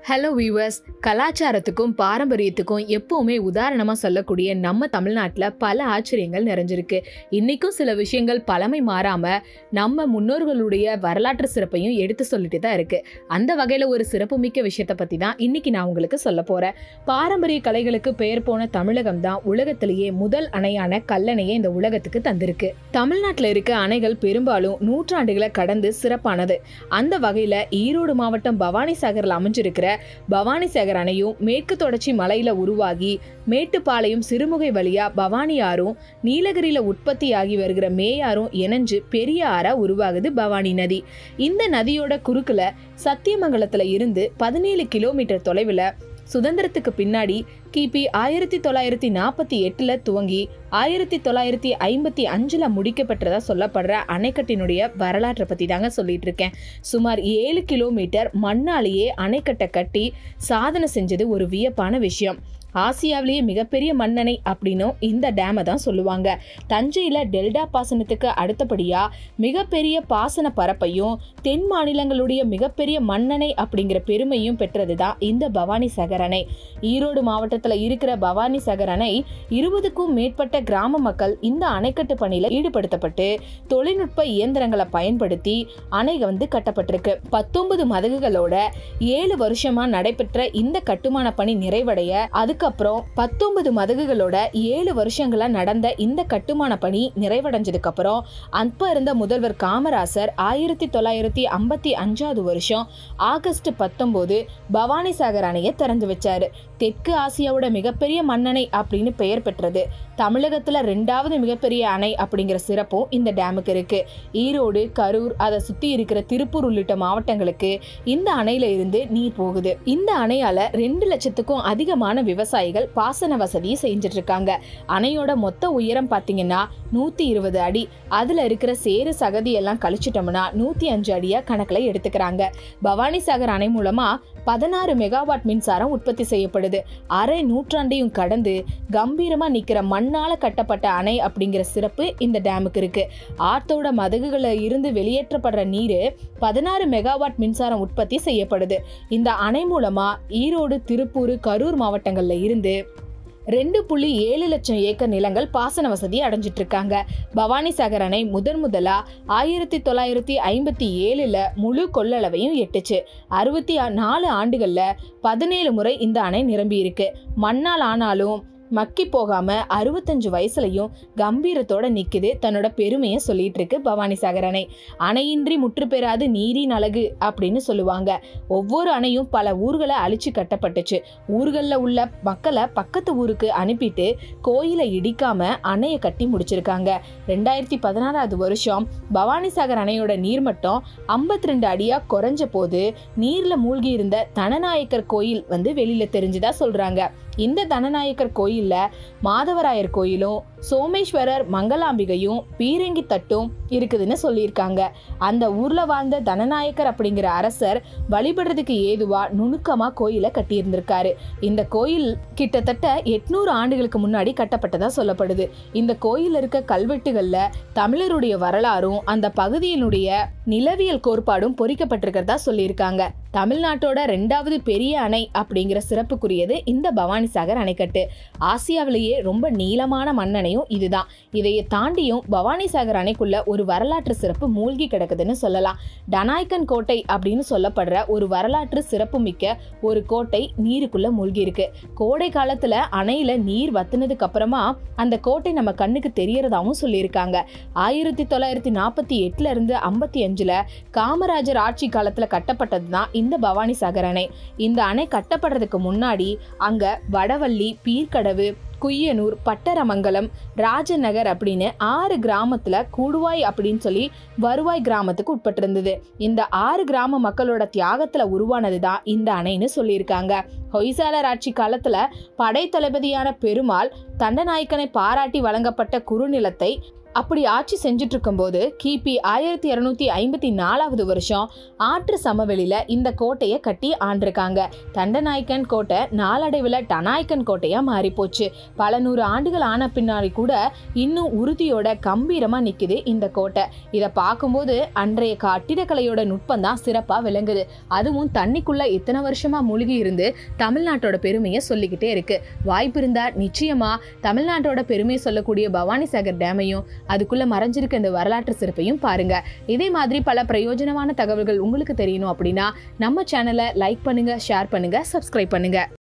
hello viewers கலாச்சாரத்துக்கும் பாரம்பரியத்துக்கும் எப்பவுமே உதாரணமாக சொல்லக்கூடிய நம்ம தமிழ்நாட்டில் பல ஆச்சரியங்கள் நிறைஞ்சிருக்கு இன்றைக்கும் சில விஷயங்கள் பழமை மாறாமல் நம்ம முன்னோர்களுடைய வரலாற்று சிறப்பையும் எடுத்து சொல்லிட்டு தான் இருக்கு அந்த வகையில் ஒரு சிறப்புமிக்க விஷயத்தை பற்றி தான் இன்னைக்கு நான் உங்களுக்கு சொல்ல போகிறேன் பாரம்பரிய கலைகளுக்கு பெயர் போன தமிழகம் தான் உலகத்திலேயே முதல் அணையான கல்லணையை இந்த உலகத்துக்கு தந்திருக்கு தமிழ்நாட்டில் இருக்க அணைகள் பெரும்பாலும் நூற்றாண்டுகளை கடந்து சிறப்பானது அந்த வகையில் ஈரோடு மாவட்டம் பவானி சாகரில் அமைஞ்சிருக்கிற பவானி சாகர் அணையும் மேற்கு தொடர்ச்சி மலையில உருவாகி மேட்டுப்பாளையம் சிறுமுகை வழியா பவானி ஆறும் நீலகிரியில உற்பத்தியாகி வருகிற மேயாறும் இணைஞ்சு பெரிய ஆறா உருவாகுது பவானி நதி இந்த நதியோட குறுக்குல சத்தியமங்கலத்துல இருந்து பதினேழு கிலோமீட்டர் தொலைவில் சுதந்திரத்துக்கு பின்னாடி கிபி ஆயிரத்தி தொள்ளாயிரத்தி நாற்பத்தி எட்டுல துவங்கி ஆயிரத்தி தொள்ளாயிரத்தி ஐம்பத்தி அஞ்சுல முடிக்கப்பட்டதா சொல்லப்படுற அணைக்கட்டினுடைய வரலாற்றை பத்தி தாங்க சொல்லிட்டு இருக்கேன் சுமார் ஏழு கிலோமீட்டர் மண்ணாலேயே அணைக்கட்டை கட்டி சாதனை செஞ்சது ஒரு வியப்பான விஷயம் ஆசியாவிலேயே மிகப்பெரிய மண்ணணை அப்படின்னும் இந்த டேமை தான் சொல்லுவாங்க தஞ்சையில் டெல்டா பாசனத்துக்கு அடுத்தபடியா மிகப்பெரிய பாசன பரப்பையும் தென் மாநிலங்களுடைய மிகப்பெரிய மண்ணணை அப்படிங்கிற பெருமையும் பெற்றது தான் இந்த பவானி சாகர் அணை ஈரோடு மாவட்டத்தில் இருக்கிற பவானி சாகர் அணை இருபதுக்கும் மேற்பட்ட கிராம மக்கள் இந்த அணைக்கட்டு பணியில் ஈடுபடுத்தப்பட்டு தொழில்நுட்ப இயந்திரங்களை பயன்படுத்தி அணை வந்து கட்டப்பட்டிருக்கு பத்தொன்பது மதகுகளோட ஏழு வருஷமா நடைபெற்ற இந்த கட்டுமான பணி நிறைவடைய அதுக்கப்புறம் பத்தொன்பது மதகுகளோட ஏழு வருஷங்களா நடந்த இந்த கட்டுமான பணி நிறைவடைஞ்சதுக்கு அப்புறம் அப்ப இருந்த முதல்வர் காமராசர் ஆயிரத்தி தொள்ளாயிரத்தி ஐம்பத்தி அஞ்சாவது வருஷம் ஆகஸ்ட் பத்தொன்பது பவானி சாகர் அணையை திறந்து வச்சாரு தெற்கு ஆசியாவோட மிகப்பெரிய மண்ணணை அப்படின்னு பெயர் பெற்றது தமிழகத்துல ரெண்டாவது மிகப்பெரிய அணை அப்படிங்கிற சிறப்பும் இந்த டேமுக்கு இருக்கு ஈரோடு கரூர் அதை சுத்தி இருக்கிற திருப்பூர் உள்ளிட்ட மாவட்டங்களுக்கு இந்த அணையில இருந்து நீர் போகுது இந்த அணையால ரெண்டு லட்சத்துக்கும் அதிகமான விவசாயிகள் பாசன வசதியை செஞ்சுட்டு இருக்காங்க அணையோட மொத்த உயரம் பாத்தீங்கன்னா நூத்தி இருபது அடி அதுல இருக்கிற சேறு சகதி எல்லாம் கழிச்சிட்டோம்னா நூத்தி அஞ்சு அடியா கணக்குல எடுத்துக்கிறாங்க பவானி சாகர் அணை மூலமா பதினாறு மெகாவாட் மின்சாரம் உற்பத்தி செய்யப்படுது அரை நூற்றாண்டையும் கடந்து கம்பீரமா நிக்கிற மண்ணால கட்டப்பட்ட அணை அப்படிங்கிற சிறப்பு இந்த டேமுக்கு இருக்கு ஆத்தோட மதகுகளை இருந்து வெளியேற்றப்படுற நீர் பதினாறு மெகாவாட் மின்சாரம் உற்பத்தி செய்யப்படுது இந்த அணை மூலமா ஈரோடு திருப்பூர் கரூர் மாவட்டங்கள்ல இருந்து ரெண்டு புள்ளி ஏழு லட்சம் ஏக்கர் நிலங்கள் பாசன வசதி அடைஞ்சிட்டு இருக்காங்க பவானி சாகர் அணை முதன் முதலா ஆயிரத்தி தொள்ளாயிரத்தி ஐம்பத்தி ஏழுல முழு கொள்ளளவையும் எட்டுச்சு அறுபத்தி நாலு ஆண்டுகள்ல பதினேழு முறை இந்த அணை நிரம்பி இருக்கு மண்ணால் ஆனாலும் மக்கி போகாம அறுபத்தஞ்சு வயசுலயும் கம்பீரத்தோட நிக்குது தன்னோட பெருமையை சொல்லிட்டு இருக்கு பவானி சாகர் அணை அணையின்றி முற்று பெறாது நீரின் அழகு அப்படின்னு சொல்லுவாங்க ஒவ்வொரு அணையும் பல ஊர்களை அழிச்சு கட்டப்பட்டுச்சு ஊர்களில் உள்ள மக்களை பக்கத்து ஊருக்கு அனுப்பிட்டு கோயிலை இடிக்காம அணையை கட்டி முடிச்சிருக்காங்க ரெண்டாயிரத்தி பதினாறாவது வருஷம் பவானி சாகர் அணையோட நீர்மட்டம் ஐம்பத்தி ரெண்டு அடியா குறைஞ்ச போது நீர்ல மூழ்கி இருந்த தனநாயக்கர் கோயில் வந்து வெளியில தெரிஞ்சதா சொல்றாங்க இந்த தனநாயக்கர் கோயில்ல மாதவராயர் கோயிலும் சோமேஸ்வரர் மங்களாம்பிகையும் பீரங்கி தட்டும் இருக்குதுன்னு சொல்லியிருக்காங்க அந்த ஊர்ல வாழ்ந்த தனநாயக்கர் அப்படிங்கிற அரசர் வழிபடுறதுக்கு ஏதுவா நுணுக்கமா கோயிலை கட்டியிருந்திருக்காரு இந்த கோயில் கிட்டத்தட்ட எட்நூறு ஆண்டுகளுக்கு முன்னாடி கட்டப்பட்டதா சொல்லப்படுது இந்த கோயில் இருக்க கல்வெட்டுகள்ல தமிழருடைய வரலாறும் அந்த பகுதியினுடைய நிலவியல் கோட்பாடும் பொறிக்கப்பட்டிருக்கிறதா சொல்லியிருக்காங்க தமிழ்நாட்டோட ரெண்டாவது பெரிய அணை அப்படிங்கிற சிறப்புக்குரியது இந்த பவானி சாகர் அணைக்கட்டு ஆசியாவிலேயே ரொம்ப நீளமான மண்ணணையும் இதுதான் இதையை தாண்டியும் பவானி சாகர் அணைக்குள்ள ஒரு வரலாற்று சிறப்பு மூழ்கி கிடக்குதுன்னு சொல்லலாம் டனாய்கன் கோட்டை அப்படின்னு சொல்லப்படுற ஒரு வரலாற்று சிறப்பு மிக்க ஒரு கோட்டை நீருக்குள்ள மூழ்கி இருக்கு கோடை காலத்துல அணையில நீர் வத்துனதுக்கு அப்புறமா அந்த கோட்டை நம்ம கண்ணுக்கு தெரியறதாவும் சொல்லியிருக்காங்க ஆயிரத்தி தொள்ளாயிரத்தி நாற்பத்தி எட்டுல இருந்து ஐம்பத்தி அஞ்சுல காமராஜர் ஆட்சி காலத்துல கட்டப்பட்டது தான் இந்த பவானி சாகர் அணை இந்த அணை கட்டப்படுறதுக்கு முன்னாடி அங்க வடவள்ளி பீர்க்கடவு குய்யனூர் பட்டரமங்கலம் ராஜநகர் அப்படின்னு ஆறு கிராமத்துல கூடுவாய் அப்படின்னு சொல்லி வருவாய் கிராமத்துக்கு உட்பட்டிருந்தது இந்த ஆறு கிராம மக்களோட தியாகத்துல உருவானது தான் இந்த அணைன்னு சொல்லியிருக்காங்க ஹொய்சாலர் ஆட்சி காலத்துல படை தளபதியான பெருமாள் தண்டநாயக்கனை பாராட்டி வழங்கப்பட்ட குறுநிலத்தை அப்படி ஆட்சி செஞ்சுட்டு இருக்கும்போது கிபி ஆயிரத்தி இரநூத்தி ஐம்பத்தி நாலாவது வருஷம் ஆற்று சமவெளியில இந்த கோட்டையை கட்டி ஆண்டிருக்காங்க தண்டநாயக்கன் கோட்டை நாளடைவில் டனாய்க்கன் கோட்டையா மாறி போச்சு பல நூறு ஆண்டுகள் ஆன பின்னாடி கூட இன்னும் உறுதியோட கம்பீரமா நிக்குது இந்த கோட்டை இதை பார்க்கும்போது அன்றைய கட்டிடக்கலையோட நுட்பம் தான் சிறப்பா விளங்குது அதுவும் தண்ணிக்குள்ள இத்தனை வருஷமா மூழ்கி இருந்து தமிழ்நாட்டோட பெருமையை சொல்லிக்கிட்டே இருக்கு வாய்ப்பு இருந்தா நிச்சயமா தமிழ்நாட்டோட பெருமையை சொல்லக்கூடிய பவானி சாகர் டேமையும் அதுக்குள்ள மறைஞ்சிருக்க இந்த வரலாற்று சிறப்பையும் பாருங்க இதே மாதிரி பல பிரயோஜனமான தகவல்கள் உங்களுக்கு தெரியணும் அப்படின்னா நம்ம சேனலை லைக் பண்ணுங்க ஷேர் பண்ணுங்க சப்ஸ்கிரைப் பண்ணுங்க